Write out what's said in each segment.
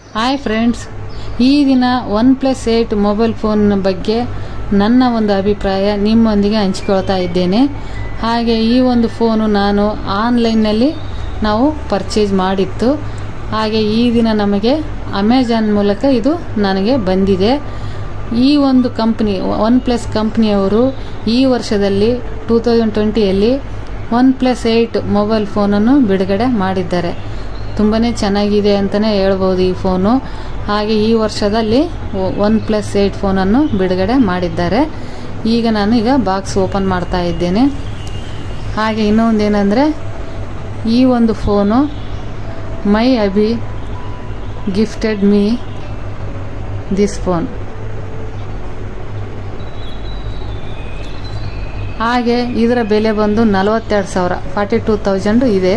hi friends ಈ ದಿನ one plus eight mobile phone ಬಗ್ಗೆ ನನ್ನ ಒಂದು ಅಭಿಪ್ರಾಯ ನಿಮ್ಮೊಂದಿಗೆ ಹಂಚಿಕೊಳ್ತಾ ಇದ್ದೇನೆ ಹಾಗೆ ಈ ಒಂದು ಫೋನು ನಾನು ಆನ್ಲೈನ್ನಲ್ಲಿ ನಾವು ಪರ್ಚೇಸ್ ಮಾಡಿತ್ತು ಹಾಗೆ ಈ ದಿನ ನಮಗೆ ಅಮೆಜಾನ್ ಮೂಲಕ ಇದು ನನಗೆ ಬಂದಿದೆ ಈ ಒಂದು ಕಂಪ್ನಿ ಒನ್ ಪ್ಲಸ್ ಕಂಪ್ನಿಯವರು ಈ ವರ್ಷದಲ್ಲಿ ಟೂ ತೌಸಂಡ್ ಟ್ವೆಂಟಿಯಲ್ಲಿ ಒನ್ ಪ್ಲಸ್ ಏಯ್ಟ್ ಮೊಬೈಲ್ ಫೋನನ್ನು ಬಿಡುಗಡೆ ಮಾಡಿದ್ದಾರೆ ತುಂಬಾ ಚೆನ್ನಾಗಿದೆ ಅಂತಲೇ ಹೇಳ್ಬೋದು ಈ ಫೋನು ಹಾಗೆ ಈ ವರ್ಷದಲ್ಲಿ ಒನ್ ಪ್ಲಸ್ ಏಯ್ಟ್ ಫೋನನ್ನು ಬಿಡುಗಡೆ ಮಾಡಿದ್ದಾರೆ ಈಗ ನಾನು ಈಗ ಬಾಕ್ಸ್ ಓಪನ್ ಮಾಡ್ತಾ ಇದ್ದೇನೆ ಹಾಗೆ ಇನ್ನೊಂದು ಏನಂದರೆ ಈ ಒಂದು phone my Abhi gifted me this phone ಹಾಗೆ ಇದರ ಬೆಲೆ ಬಂದು ನಲವತ್ತೆರಡು ಸಾವಿರ ಫಾರ್ಟಿ ಟೂ ತೌಸಂಡ್ ಇದೆ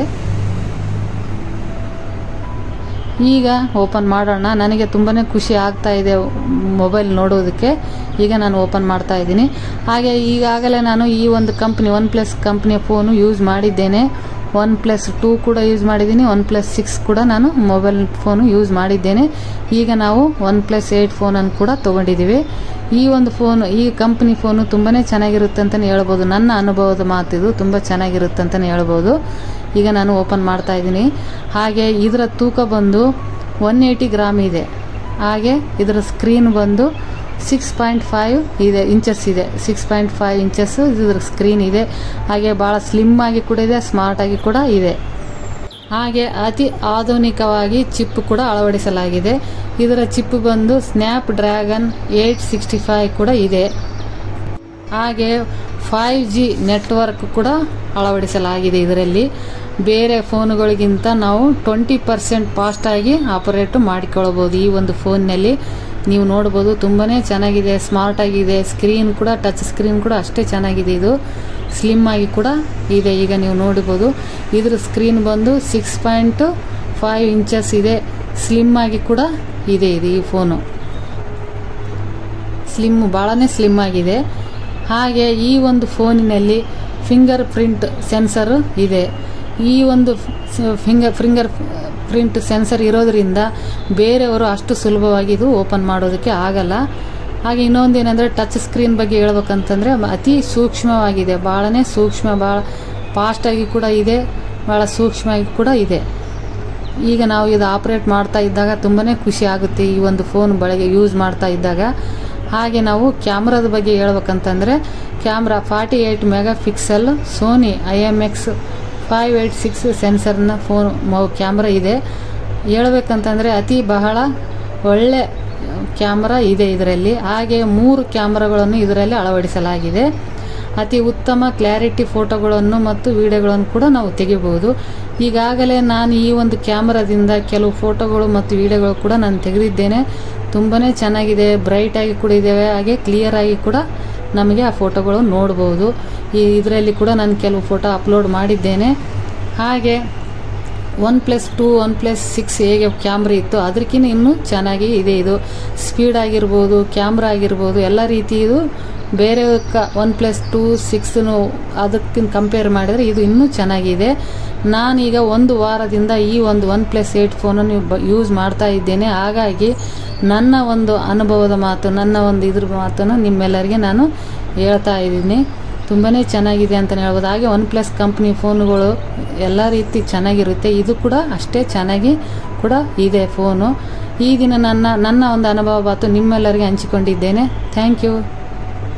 ಈಗ ಓಪನ್ ಮಾಡೋಣ ನನಗೆ ತುಂಬಾ ಖುಷಿ ಆಗ್ತಾ ಇದೆ ಮೊಬೈಲ್ ನೋಡೋದಕ್ಕೆ ಈಗ ನಾನು ಓಪನ್ ಮಾಡ್ತಾ ಇದ್ದೀನಿ ಹಾಗೆ ಈಗಾಗಲೇ ನಾನು ಈ ಒಂದು ಕಂಪ್ನಿ ಒನ್ ಪ್ಲಸ್ ಕಂಪ್ನಿಯ ಫೋನು ಯೂಸ್ ಮಾಡಿದ್ದೇನೆ ಒನ್ ಪ್ಲಸ್ ಟೂ ಕೂಡ ಯೂಸ್ ಮಾಡಿದ್ದೀನಿ ಒನ್ ಪ್ಲಸ್ ಸಿಕ್ಸ್ ಕೂಡ ನಾನು ಮೊಬೈಲ್ ಫೋನು ಯೂಸ್ ಮಾಡಿದ್ದೇನೆ ಈಗ ನಾವು ಒನ್ ಪ್ಲಸ್ ಏಯ್ಟ್ ಫೋನನ್ನು ಕೂಡ ತೊಗೊಂಡಿದ್ದೀವಿ ಈ ಒಂದು ಫೋನು ಈ ಕಂಪ್ನಿ ಫೋನು ತುಂಬಾ ಚೆನ್ನಾಗಿರುತ್ತೆ ಅಂತಲೇ ಹೇಳ್ಬೋದು ನನ್ನ ಅನುಭವದ ಮಾತಿದು ತುಂಬ ಚೆನ್ನಾಗಿರುತ್ತೆ ಅಂತಲೇ ಹೇಳ್ಬೋದು ಈಗ ನಾನು ಓಪನ್ ಮಾಡ್ತಾ ಇದ್ದೀನಿ ಹಾಗೆ ಇದರ ತೂಕ ಬಂದು ಒನ್ ಏಯ್ಟಿ ಗ್ರಾಮ್ ಇದೆ ಹಾಗೆ ಇದರ ಸ್ಕ್ರೀನ್ ಬಂದು ಸಿಕ್ಸ್ ಪಾಯಿಂಟ್ ಫೈವ್ ಇದೆ ಇಂಚಸ್ ಇದೆ ಸಿಕ್ಸ್ ಪಾಯಿಂಟ್ ಫೈವ್ ಇಂಚಸ್ ಇದರ ಸ್ಕ್ರೀನ್ ಇದೆ ಹಾಗೆ ಭಾಳ ಸ್ಲಿಮ್ ಆಗಿ ಕೂಡ ಇದೆ ಸ್ಮಾರ್ಟ್ ಆಗಿ ಕೂಡ ಇದೆ ಹಾಗೆ ಅತಿ ಆಧುನಿಕವಾಗಿ ಚಿಪ್ ಕೂಡ ಅಳವಡಿಸಲಾಗಿದೆ ಇದರ ಚಿಪ್ ಬಂದು Snapdragon eight sixty five ಕೂಡ ಇದೆ ಹಾಗೆ ಫೈವ್ ಜಿ ನೆಟ್ವರ್ಕ್ ಕೂಡ ಅಳವಡಿಸಲಾಗಿದೆ ಇದರಲ್ಲಿ ಬೇರೆ ಫೋನುಗಳಿಗಿಂತ ನಾವು ಟ್ವೆಂಟಿ ಪರ್ಸೆಂಟ್ ಫಾಸ್ಟಾಗಿ ಆಪರೇಟ್ ಮಾಡಿಕೊಳ್ಳಬಹುದು ಈ ಒಂದು ಫೋನ್ನಲ್ಲಿ ನೀವು ನೋಡ್ಬೋದು ತುಂಬಾ ಚೆನ್ನಾಗಿದೆ ಸ್ಮಾರ್ಟ್ ಆಗಿದೆ ಸ್ಕ್ರೀನ್ ಕೂಡ ಟಚ್ ಸ್ಕ್ರೀನ್ ಕೂಡ ಅಷ್ಟೇ ಚೆನ್ನಾಗಿದೆ ಇದು ಸ್ಲಿಮ್ ಆಗಿ ಕೂಡ ಇದೆ ಈಗ ನೀವು ನೋಡ್ಬೋದು ಇದ್ರ ಸ್ಕ್ರೀನ್ ಬಂದು ಸಿಕ್ಸ್ ಪಾಯಿಂಟ್ ಫೈವ್ ಇಂಚಸ್ ಇದೆ ಸ್ಲಿಮ್ ಆಗಿ ಕೂಡ ಇದೆ ಇದು ಈ ಫೋನು ಸ್ಲಿಮ್ ಭಾಳನೇ ಸ್ಲಿಮ್ ಆಗಿದೆ ಹಾಗೆ ಈ ಒಂದು ಫೋನಿನಲ್ಲಿ ಫಿಂಗರ್ ಪ್ರಿಂಟ್ ಸೆನ್ಸರ್ ಇದೆ ಈ ಒಂದು ಫಿಂಗರ್ ಫಿಂಗರ್ ಪ್ರಿಂಟ್ ಸೆನ್ಸರ್ ಇರೋದರಿಂದ ಬೇರೆಯವರು ಅಷ್ಟು ಸುಲಭವಾಗಿ ಇದು ಓಪನ್ ಮಾಡೋದಕ್ಕೆ ಆಗಲ್ಲ ಹಾಗೆ ಇನ್ನೊಂದು ಏನಂದರೆ ಟಚ್ ಸ್ಕ್ರೀನ್ ಬಗ್ಗೆ ಹೇಳ್ಬೇಕಂತಂದರೆ ಅತಿ ಸೂಕ್ಷ್ಮವಾಗಿದೆ ಭಾಳನೇ ಸೂಕ್ಷ್ಮ ಭಾಳ ಫಾಸ್ಟಾಗಿ ಕೂಡ ಇದೆ ಭಾಳ ಸೂಕ್ಷ್ಮವಾಗಿ ಕೂಡ ಇದೆ ಈಗ ನಾವು ಇದು ಆಪ್ರೇಟ್ ಮಾಡ್ತಾ ಇದ್ದಾಗ ತುಂಬಾ ಖುಷಿ ಆಗುತ್ತೆ ಈ ಒಂದು ಫೋನ್ ಬಳಗೆ ಯೂಸ್ ಮಾಡ್ತಾ ಇದ್ದಾಗ ಹಾಗೆ ನಾವು ಕ್ಯಾಮ್ರಾದ ಬಗ್ಗೆ ಹೇಳ್ಬೇಕಂತಂದರೆ camera forty eight megapixel Sony I M X five eight six ಸೆನ್ಸರ್ನ ಫೋನ್ ಮೊ ಕ್ಯಾಮ್ರಾ ಇದೆ ಹೇಳ್ಬೇಕಂತಂದರೆ ಅತಿ ಬಹಳ ಒಳ್ಳೆ ಕ್ಯಾಮ್ರಾ ಇದೆ ಇದರಲ್ಲಿ ಹಾಗೆ ಮೂರು ಕ್ಯಾಮ್ರಾಗಳನ್ನು ಇದರಲ್ಲಿ ಅಳವಡಿಸಲಾಗಿದೆ ಅತಿ ಉತ್ತಮ ಕ್ಲಾರಿಟಿ ಫೋಟೋಗಳನ್ನು ಮತ್ತು ವಿಡಿಯೋಗಳನ್ನು ಕೂಡ ನಾವು ತೆಗಿಬಹುದು ಈಗಾಗಲೇ ನಾನು ಈ ಒಂದು ಕ್ಯಾಮ್ರಾದಿಂದ ಕೆಲವು ಫೋಟೋಗಳು ಮತ್ತು ವಿಡಿಯೋಗಳು ಕೂಡ ನಾನು ತೆಗೆದಿದ್ದೇನೆ ತುಂಬಾ ಚೆನ್ನಾಗಿದೆ ಬ್ರೈಟ್ ಆಗಿ ಕೂಡ ಇದ್ದಾವೆ ಹಾಗೆ ಕ್ಲಿಯರ್ ಆಗಿ ಕೂಡ ನಮಗೆ ಆ ಫೋಟೋಗಳು ನೋಡ್ಬೋದು ಈ ಇದರಲ್ಲಿ ಕೂಡ ನಾನು ಕೆಲವು ಫೋಟೋ ಅಪ್ಲೋಡ್ ಮಾಡಿದ್ದೇನೆ ಹಾಗೆ one plus two one plus six ಹೇಗೆ ಕ್ಯಾಮ್ರಾ ಇತ್ತು ಅದಕ್ಕಿಂತ ಇನ್ನೂ ಚೆನ್ನಾಗಿ ಇದೆ ಇದು ಸ್ಪೀಡ್ ಆಗಿರ್ಬೋದು ಕ್ಯಾಮ್ರಾ ಆಗಿರ್ಬೋದು ಎಲ್ಲ ರೀತಿ ಇದು ಬೇರೆ ಕ ಒನ್ ಪ್ಲಸ್ ಟೂ ಸಿಕ್ಸ್ನು ಅದಕ್ಕಿಂತ ಕಂಪೇರ್ ಮಾಡಿದರೆ ಇದು ಇನ್ನೂ ಚೆನ್ನಾಗಿದೆ ನಾನೀಗ ಒಂದು ವಾರದಿಂದ ಈ ಒಂದು ಒನ್ ಪ್ಲಸ್ ಏಯ್ಟ್ ಫೋನನ್ನು ಯೂಸ್ ಮಾಡ್ತಾ ಇದ್ದೇನೆ ಹಾಗಾಗಿ ನನ್ನ ಒಂದು ಅನುಭವದ ಮಾತು ನನ್ನ ಒಂದು ಇದ್ರ ಮಾತನ್ನು ನಿಮ್ಮೆಲ್ಲರಿಗೆ ನಾನು ಹೇಳ್ತಾ ಇದ್ದೀನಿ ತುಂಬಾ ಚೆನ್ನಾಗಿದೆ ಅಂತಲೇ ಹೇಳ್ಬೋದು ಹಾಗೆ ಒನ್ ಪ್ಲಸ್ ಕಂಪ್ನಿ ಫೋನುಗಳು ಎಲ್ಲ ರೀತಿ ಚೆನ್ನಾಗಿರುತ್ತೆ ಇದು ಕೂಡ ಅಷ್ಟೇ ಚೆನ್ನಾಗಿ ಕೂಡ ಇದೆ ಫೋನು ಈ ದಿನ ನನ್ನ ನನ್ನ ಒಂದು ಅನುಭವ ಮಾತು ನಿಮ್ಮೆಲ್ಲರಿಗೆ ಹಂಚಿಕೊಂಡಿದ್ದೇನೆ ಥ್ಯಾಂಕ್ ಯು